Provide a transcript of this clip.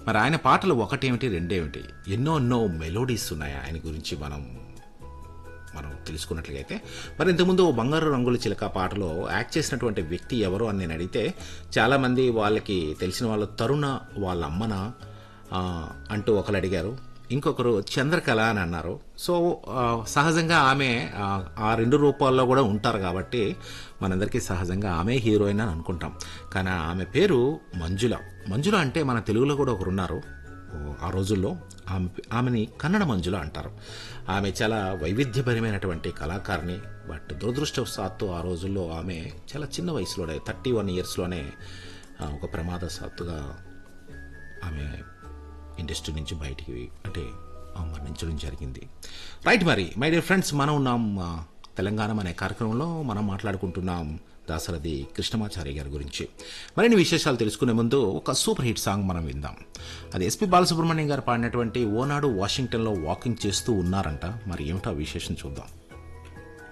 మరి ఆయన పాటలు ఒకటేమిటి రెండేమిటి ఎన్నో ఎన్నో మెలోడీస్ ఉన్నాయి ఆయన గురించి మనం మనం తెలుసుకున్నట్లయితే మరి ఇంతకుముందు ఓ బంగారు రంగుల చిలక పాటలో యాక్ట్ చేసినటువంటి వ్యక్తి ఎవరు అని నేను అడిగితే చాలామంది వాళ్ళకి తెలిసిన వాళ్ళు తరుణ వాళ్ళ అమ్మన ఆ, అంటూ ఒకరు అడిగారు ఇంకొకరు చంద్రకళ అని అన్నారు సో ఆ, సహజంగా ఆమె ఆ, ఆ రెండు రూపాల్లో కూడా ఉంటారు కాబట్టి మనందరికీ సహజంగా ఆమె హీరోయిన్ అని అనుకుంటాం కానీ ఆమె పేరు మంజుల మంజుల అంటే మన తెలుగులో కూడా ఒకరు ఉన్నారు ఓ, ఆ రోజుల్లో ఆమె ఆమెని కన్నడ మంజుల అంటారు ఆమె చాలా వైవిధ్యభరిమైనటువంటి కళాకారిణి బట్ దురదృష్టవశాత్తు ఆ రోజుల్లో ఆమె చాలా చిన్న వయసులోనే థర్టీ వన్ ఇయర్స్లోనే ఒక ప్రమాదశాత్తుగా ఆమె ఇండస్ట్రీ నుంచి బయటికి అంటే ఆ, మరణించడం జరిగింది రైట్ మరి మై డియర్ ఫ్రెండ్స్ మనం ఉన్నాం ఆ, తెలంగాణ అనే కార్యక్రమంలో మనం మాట్లాడుకుంటున్నాం దాసరథి కృష్ణమాచారి గారి గురించి మరిన్ని విశేషాలు తెలుసుకునే ముందు ఒక సూపర్ హిట్ సాంగ్ మనం విందాం అది ఎస్పి బాలసుబ్రహ్మణ్యం గారు పాడినటువంటి ఓనాడు వాషింగ్టన్లో వాకింగ్ చేస్తూ ఉన్నారంట మరి ఏమిటో ఆ విశేషం చూద్దాం